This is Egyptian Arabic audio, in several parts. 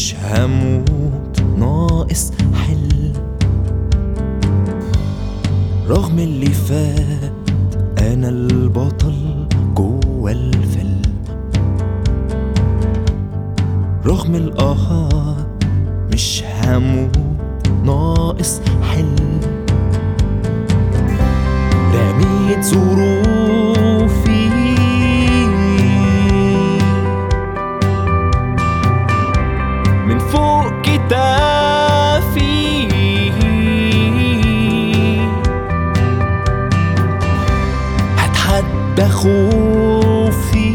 مش هموت ناقص حل رغم اللي فات انا البطل جوه الفيلم رغم الآهات مش هموت ناقص حل رميت ظروفي من فوق كتافي هتحدى خوفي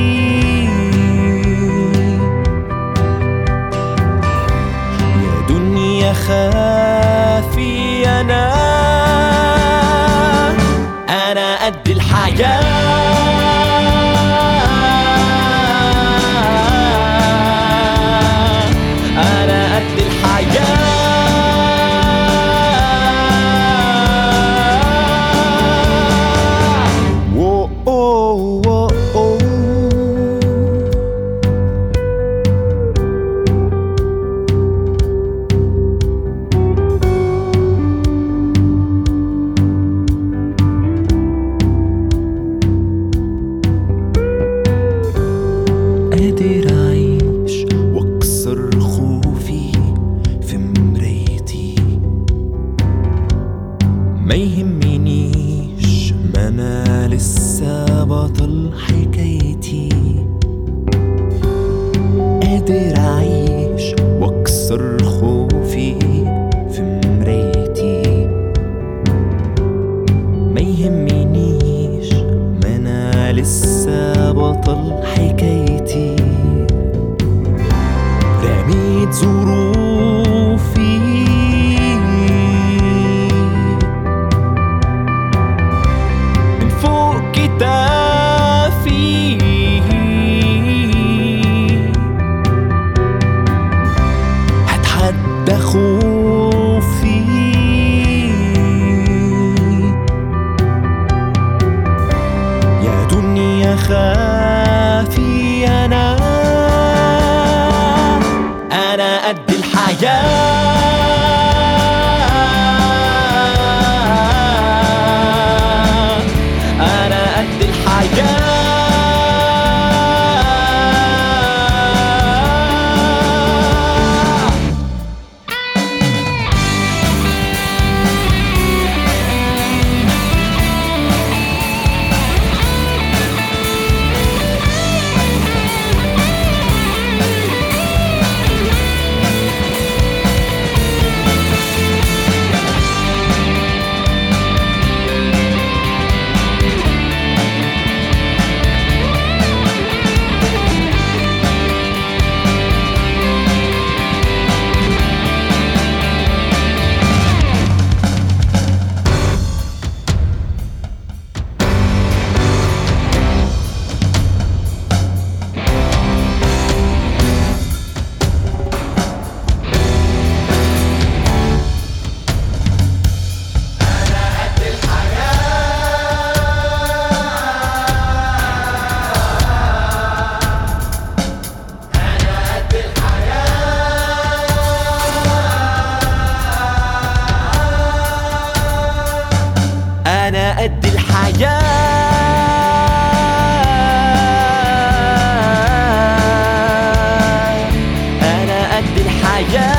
يا دنيا خافي انا انا قد الحياة انا قد الحياة وو أوه وو أوه. قادر أعيش وأكسر خوفي في مرايتي ما يهمنيش ما أنا لسه بطل حكايتي قادر أعيش وأكسر خوفي في مرايتي ما يهمنيش ما انا لسه بطل حكايتي رميت ظروفي من فوق كتافي هتحدى خوفي يا دنيا خافي انا انا قد الحياة انا قد الحياة أنا قد الحياة أنا قد الحياة